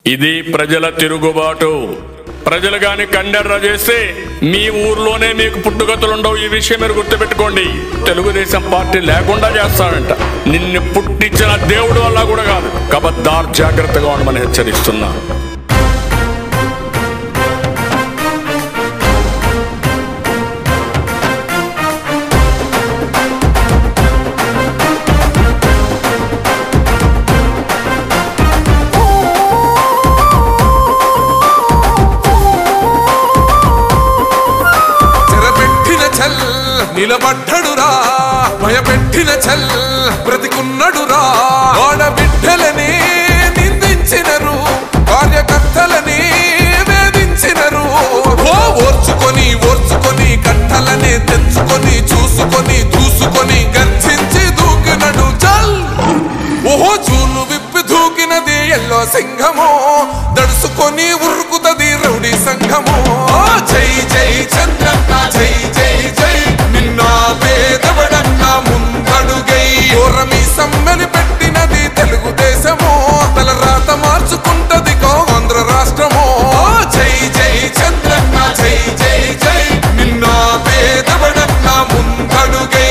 ఇది ప్రజల తిరుగుబాటు ప్రజలు గాని కండెర్ర చేస్తే మీ ఊర్లోనే మీకు పుట్టుగతులుండవు ఈ విషయం మీరు గుర్తుపెట్టుకోండి తెలుగుదేశం పార్టీ లేకుండా చేస్తాడంట నిన్ను పుట్టించిన దేవుడు వల్ల కూడా కాదు కబద్దార్ జాగ్రత్తగా ఉండమని హెచ్చరిస్తున్నా చెరపెట్టిన చల్ నిలబడ్డడురా భయపెట్టిన చల్ బ్రతికున్నడురా ఆడబిడ్డలని నిందించినరు కార్యకర్తలని వేధించినరు ఓ ఓర్చుకొని ఓర్చుకొని కట్టలనే తెచ్చుకొని చూసుకొని దూసుకొని గర్జించి దూకినడు చల్ ఓహో చూలు విప్పి దూకినది ఎల్లో సింహము దడుసుకొని ఉరుకుతది రౌడీ సంఘము ఆ జై జై చంద్రన్న జై జై జై నిన్న పేదవడన్న ముందడుగై ఓరమి సమ్మెలి పెట్టినది తెలుగుదేశము తల రాత మార్చుకుంటది కో ఆంధ్ర రాష్ట్రము ఆ జై జై చంద్రన్న జై జై జై నిన్న పేదవడన్న ముందడుగై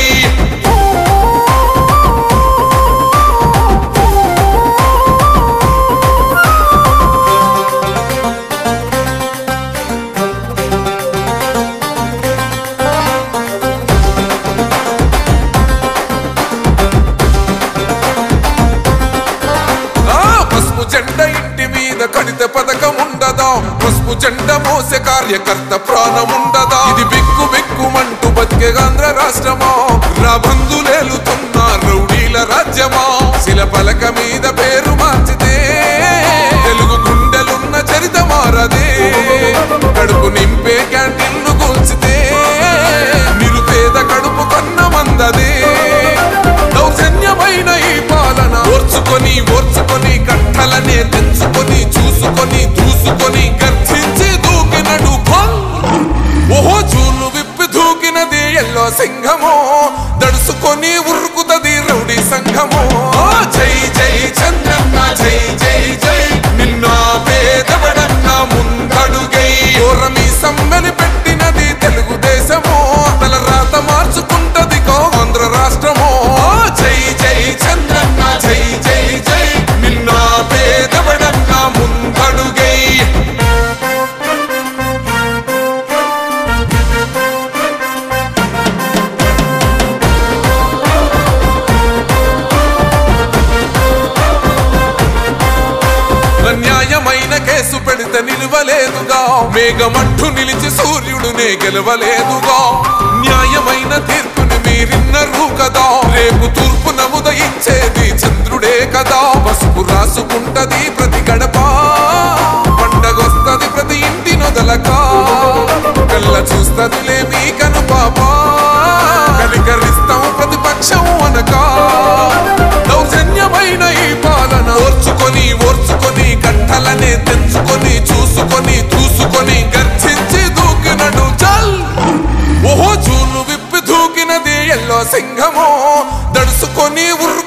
ఆ పసుపు జెండ ఇంటి మీద కడిత పథకం ఉండదా పసుపు జెండ మోసే కార్యకర్త ప్రాణం ఉండదా ఇది బిక్కు బిక్కుమంటూ బతికే ఆంధ్ర రాష్ట్రమా రాబందులేలుతున్న రౌడీల రాజ్యమా శిల పలక మీద పేరు మార్చితే తెలుగు గుండెలున్న చరిత మారదే కడుపు నింపే క్యాంటీన్లు కూల్చితే నిరుపేద కడుపు కన్న మందదే దౌర్జన్యమైన ఈ పాలన ఓర్చుకొని ఓర్చుకొని కట్టలనే తెంచుకొని చూసుకొని దూసుకొని గర్జించి దూకినడు ఫల్. ఓహో చూలు విప్పి దూకినది ఎల్లో సింహము దడుసుకొని ఉరుకుతది రౌడీ సంఘము ఆ జై జై చంద్రన్న జై జై జై నిన్న పేదవడన్న ముందడుగై ఓరమి సమ్మెలి పెట్టినది తెలుగుదేశము తల రాత మార్చుకుంటది కో ఆంధ్ర రాష్ట్రము ఆ జై జై చంద్రన్న జై జై జై నిన్న పేదవడన్న ముందడుగై అన్యాయమైన కేసు పెడితే నిలవలేదుగా మేఘమట్టు నిలిచి సూర్యుడునే గెలవలేదుగా న్యాయమైన తీర్పుని మీరిన్నరు కదా రేపు తూర్పు నముదయించేది చంద్రుడే కదా పసుపు రాసుకుంటది ప్రతి గడప పండగొస్తది ప్రతి ఇంటి నొదలక కళ్ళ చూస్తదిలే మీ కను పాప కనికరిస్తాం ప్రతిపక్షం అనక దౌర్జన్యమైన ఈ పాలన ఓర్చుకొని ఓర్చుకొని కట్టలనే తెంచుకొని చూసుకొని దూసుకొని గర్జించి దూకినడు చల్ ఓహో చూలు విప్పి దూకినది ఎల్లో సింహము దడుసుకొని ఉరు